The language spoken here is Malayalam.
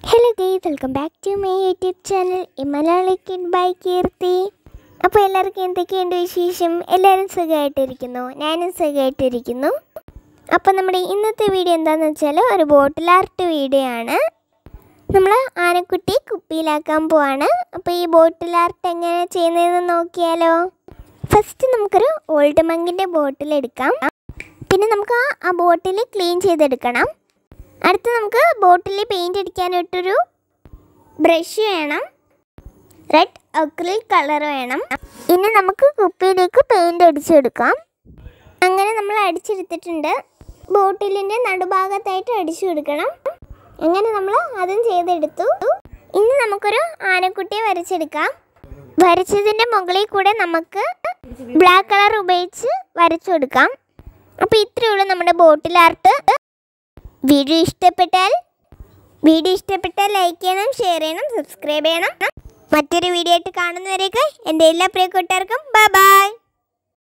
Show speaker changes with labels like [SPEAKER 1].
[SPEAKER 1] hello guys welcome back to my YouTube channel Malayali kid by Keerthi അപ്പോൾ എല്ലാവർക്കും എന്തൊക്കെയുണ്ട് വിശേഷം എല്ലാവരും സുഖമായിട്ടിരിക്കുന്നു ഞാനും സുഖമായിട്ടിരിക്കുന്നു അപ്പോൾ നമ്മുടെ ഇന്നത്തെ വീഡിയോ എന്താണെന്ന് വെച്ചാൽ ഒരു ബോട്ടിൽ ആർട്ട് വീഡിയോ ആണ് നമ്മൾ ആനക്കുട്ടി കുപ്പിയിലാക്കാൻ പോവാണ് അപ്പോൾ ഈ ബോട്ടിൽ ആർട്ട് എങ്ങനെ ചെയ്യുന്നതെന്ന് നോക്കിയാലോ ഫസ്റ്റ് നമുക്കൊരു ഓൾഡ് മങ്കിൻ്റെ ബോട്ടിൽ എടുക്കാം പിന്നെ നമുക്ക് ആ- ആ ബോട്ടിൽ ക്ലീൻ ചെയ്തെടുക്കണം അടുത്ത് നമുക്ക് ബോട്ടിൽ പെയിൻ്റ് അടിക്കാനായിട്ടൊരു ബ്രഷ് വേണം റെഡ് അക്രിൽ കളർ വേണം ഇനി നമുക്ക് കുപ്പിയിലേക്ക് പെയിൻ്റ് അടിച്ചെടുക്കാം അങ്ങനെ നമ്മൾ അടിച്ചെടുത്തിട്ടുണ്ട് ബോട്ടിലിൻ്റെ നടുഭാഗത്തായിട്ട് അടിച്ചു കൊടുക്കണം അങ്ങനെ നമ്മൾ അതും ചെയ്തെടുത്തു ഇനി നമുക്കൊരു ആനക്കുട്ടിയെ വരച്ചെടുക്കാം വരച്ചതിൻ്റെ മുകളിൽ കൂടെ നമുക്ക് ബ്ലാക്ക് കളർ ഉപയോഗിച്ച് വരച്ചു കൊടുക്കാം അപ്പോൾ ഇത്രയേ ഉള്ളൂ നമ്മുടെ ബോട്ടിൽ ആർട്ട് വീഡിയോ ഇഷ്ടപ്പെട്ടാൽ വീഡിയോ ഇഷ്ടപ്പെട്ടാൽ ലൈക്ക് ചെയ്യണം ഷെയർ ചെയ്യണം സബ്സ്ക്രൈബ് ചെയ്യണം മറ്റൊരു വീഡിയോ ആയിട്ട് കാണുന്നവരേക്ക് എൻ്റെ എല്ലാ പ്രിയ കൂട്ടുകാർക്കും ബൈ ബൈ